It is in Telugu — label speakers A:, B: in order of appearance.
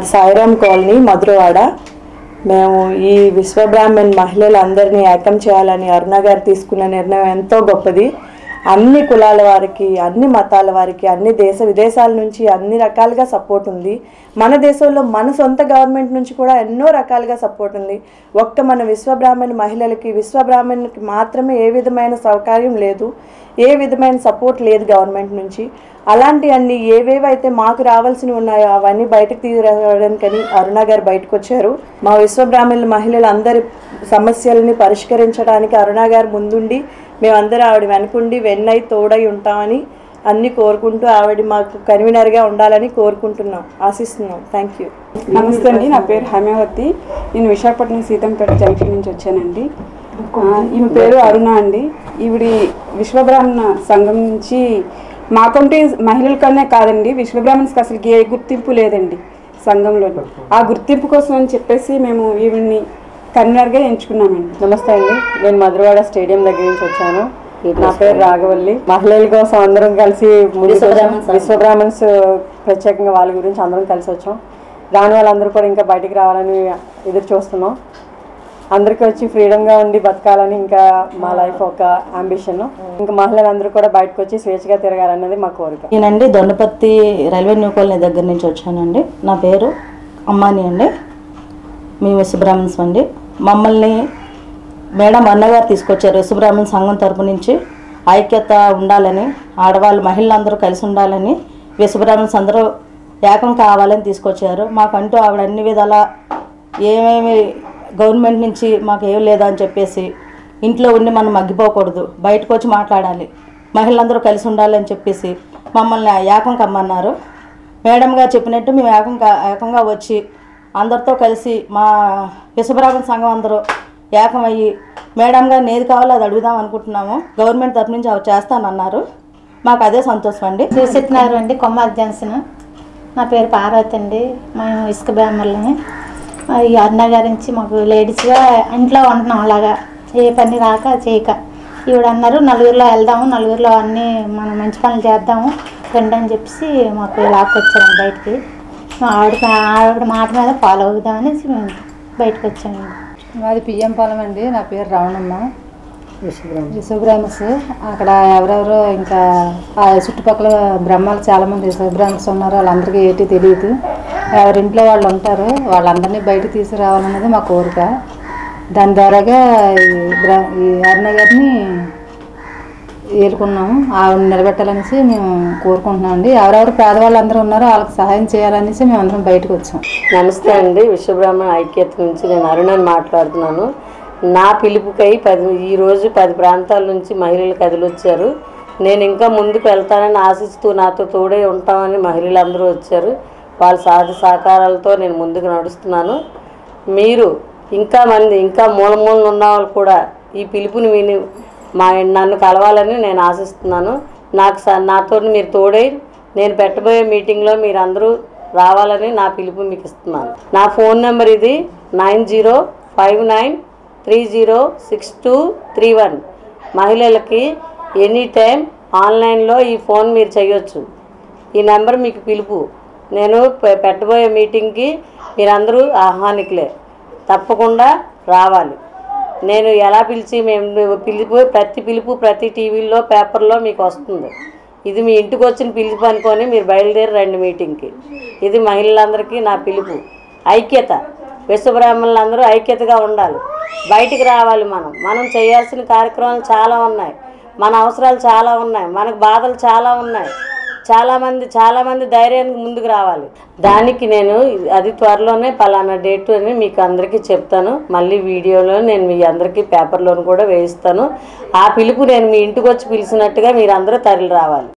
A: మాది సాయిరామ్ కాలనీ మధురవాడ మేము ఈ విశ్వబ్రాహ్మణ్ మహిళలందరినీ ఏకం చేయాలని అరుణ గారు తీసుకున్న నిర్ణయం ఎంతో గొప్పది అన్ని కులాల వారికి అన్ని మతాల వారికి అన్ని దేశ విదేశాల నుంచి అన్ని రకాలుగా సపోర్ట్ ఉంది మన దేశంలో మన సొంత గవర్నమెంట్ నుంచి కూడా ఎన్నో రకాలుగా సపోర్ట్ ఉంది ఒక్క మన విశ్వబ్రాహ్మణ్ మహిళలకి విశ్వబ్రాహ్మణ్కి మాత్రమే ఏ విధమైన సౌకర్యం లేదు ఏ విధమైన సపోర్ట్ లేదు గవర్నమెంట్ నుంచి అలాంటి అన్ని ఏవేవైతే మాకు రావాల్సినవి ఉన్నాయో అవన్నీ బయటకు తీసుకురావడానికని అరుణ గారు బయటకు వచ్చారు మా విశ్వబ్రాహ్మణుల మహిళలందరి సమస్యలని పరిష్కరించడానికి అరుణ గారు ముందుండి మేమందరం ఆవిడ వెనకుండి వెన్నై తోడై ఉంటామని అన్ని కోరుకుంటూ ఆవిడ మాకు కన్వీనర్గా ఉండాలని కోరుకుంటున్నాం ఆశిస్తున్నాం థ్యాంక్ యూ
B: నమస్తే అండి నా పేరు హేమావతి నేను విశాఖపట్నం సీతంపేట జంక్షన్ నుంచి వచ్చానండి ఆ, ఈమె పేరు అరుణ అండి ఈవిడి విశ్వబ్రాహ్మణ సంఘం నుంచి మాకంటే మహిళలకనే కాదండి విశ్వబ్రాహ్మణ్స్కి అసలు ఏ గుర్తింపు లేదండి సంఘంలో ఆ గుర్తింపు కోసం అని చెప్పేసి మేము ఈవిడ్ని కన్వీనర్గా ఎంచుకున్నామండి
C: నమస్తే అండి నేను మధురవాడ స్టేడియం దగ్గర నుంచి వచ్చాను నా పేరు రాఘవల్లి మహిళల కోసం అందరం కలిసి ముందుకు వచ్చాం. విశ్వబ్రాహ్మణ్స్ ప్రత్యేకంగా వాళ్ళ గురించి అందరం కలిసి వచ్చాం రాని వాళ్ళందరూ కూడా ఇంకా బయటికి రావాలని ఎదురు చూస్తున్నాం అందరికీ వచ్చి ఫ్రీడమ్గా ఉండి బతకాలని ఇంకా మా లైఫ్ ఒక అంబిషన్ ఇంకా మహిళలందరూ కూడా బయటకు వచ్చి స్వేచ్ఛగా తిరగాలన్నది మా కోరిక
D: నేనండి దొండపత్తి రైల్వే న్యూ కాలనీ దగ్గర నుంచి వచ్చానండి నా పేరు అమ్మాని అండి మేము విశ్వబ్రాహ్మణ్స్ అండి మమ్మల్ని మేడం అన్నగారు తీసుకొచ్చారు విశ్వబ్రాహ్మణ్ సంఘం తరపు నుంచి ఐక్యత ఉండాలని ఆడవాళ్ళు మహిళలందరూ కలిసి ఉండాలని విశ్వబ్రాహ్మణ్స్ అందరూ ఏకం కావాలని తీసుకొచ్చారు మాకంటూ ఆవిడ అన్ని విధాల ఏమేమి గవర్నమెంట్ నుంచి మాకు ఏం లేదా అని చెప్పేసి ఇంట్లో ఉండి మనం మగ్గిపోకూడదు బయటకు వచ్చి మాట్లాడాలి మహిళలందరూ కలిసి ఉండాలి అని చెప్పేసి మమ్మల్ని ఏకం కమ్మన్నారు మేడం గారు చెప్పినట్టు మేము ఏకంగా ఏకంగా వచ్చి అందరితో కలిసి మా విశ్వబ్రాహ్మణ సంఘం అందరూ ఏకమయ్యి మేడం గారిని ఏది కావాలో అది అడుగుదాం అనుకుంటున్నాము గవర్నమెంట్ తరపు నుంచి అవి చేస్తానన్నారు మాకు అదే సంతోషం అండి
E: చూసిస్తున్నారు అండి కొమ్మ జంక్షన్ నా పేరు పార్వతి అండి మేము ఇసుక బ్రాహ్మణులని ఈ అన్న గారి నుంచి మాకు లేడీస్గా ఇంట్లో ఉంటున్నాం అలాగా ఏ పని రాక చేయక ఈవిడ అన్నారు నలుగురిలో వెళ్దాము నలుగురిలో అన్నీ మనం మంచి పనులు చేద్దాము రండి అని చెప్పేసి మాకు లాక్కొచ్చారండి బయటికి ఆవిడ ఆవిడ మాట మీద ఫాలో అవుదామని మేము బయటకు వచ్చామండి
F: మాది పిఎం పొలం అండి నా పేరు రవణమ్మ విశ్వబ్రాహ్మస్ అక్కడ ఎవరెవరో ఇంకా ఆ చుట్టుపక్కల బ్రహ్మాలు చాలామంది విశ్వబ్రాహ్మస్ ఉన్నారు వాళ్ళందరికీ ఏంటి తెలియదు ఎవరింట్లో వాళ్ళు ఉంటారు వాళ్ళందరినీ బయటకు తీసుకురావాలన్నది మా కోరిక దాని ద్వారాగా ఈ బ్ర ఈ అరుణ గారిని ఏలుకున్నాము ఆవిడ నిలబెట్టాలనేసి మేము కోరుకుంటున్నాం అండి ఎవరెవరు పేదవాళ్ళు అందరూ ఉన్నారో వాళ్ళకి సహాయం చేయాలనేసి మేము అందరం బయటకు వచ్చాం
C: నమస్తే అండి విశ్వబ్రహ్మణ ఐక్యత నుంచి నేను అరుణని మాట్లాడుతున్నాను నా పిలుపుకై పది ఈరోజు పది ప్రాంతాల నుంచి మహిళలు కదిలొచ్చారు నేను ఇంకా ముందుకు వెళ్తానని ఆశిస్తూ నాతో తోడే ఉంటామని మహిళలందరూ వచ్చారు వాళ్ళ సాధ సహకారాలతో నేను ముందుకు నడుస్తున్నాను మీరు ఇంకా మంది ఇంకా మూల మూలన ఉన్న వాళ్ళు కూడా ఈ పిలుపుని విని మా నన్ను కలవాలని నేను ఆశిస్తున్నాను నాకు స నాతో మీరు తోడై నేను పెట్టబోయే మీటింగ్లో మీరు అందరూ రావాలని నా పిలుపు మీకు ఇస్తున్నాను నా ఫోన్ నెంబర్ ఇది nine zero five nine three zero six two three one మహిళలకి ఎనీ టైం ఆన్లైన్లో ఈ ఫోన్ మీరు చేయొచ్చు ఈ నెంబర్ మీకు పిలుపు నేను పె- పెట్టబోయే మీటింగ్కి మీరందరూ ఆహ్వానికులే తప్పకుండా రావాలి నేను ఎలా పిలిచి మేము పిలుపు ప్రతి పిలుపు ప్రతి టీవీలో పేపర్లో మీకు వస్తుంది ఇది మీ ఇంటికి వచ్చిన పిలుపు అనుకొని మీరు బయలుదేరి రండి మీటింగ్కి ఇది మహిళలందరికీ నా పిలుపు ఐక్యత విశ్వబ్రాహ్మణులందరూ ఐక్యతగా ఉండాలి బయటికి రావాలి మనం మనం చేయాల్సిన కార్యక్రమాలు చాలా ఉన్నాయి మన అవసరాలు చాలా ఉన్నాయి మనకు బాధలు చాలా ఉన్నాయి చాలామంది చాలామంది ధైర్యానికి ముందుకు రావాలి దానికి నేను అది త్వరలోనే పలానా డేట్ అని మీకు అందరికీ చెప్తాను మళ్ళీ వీడియోలో నేను మీ అందరికీ పేపర్లోను కూడా వేయిస్తాను ఆ పిలుపు నేను మీ ఇంటికి వచ్చి పిలిచినట్టుగా మీరు అందరూ తరలి రావాలి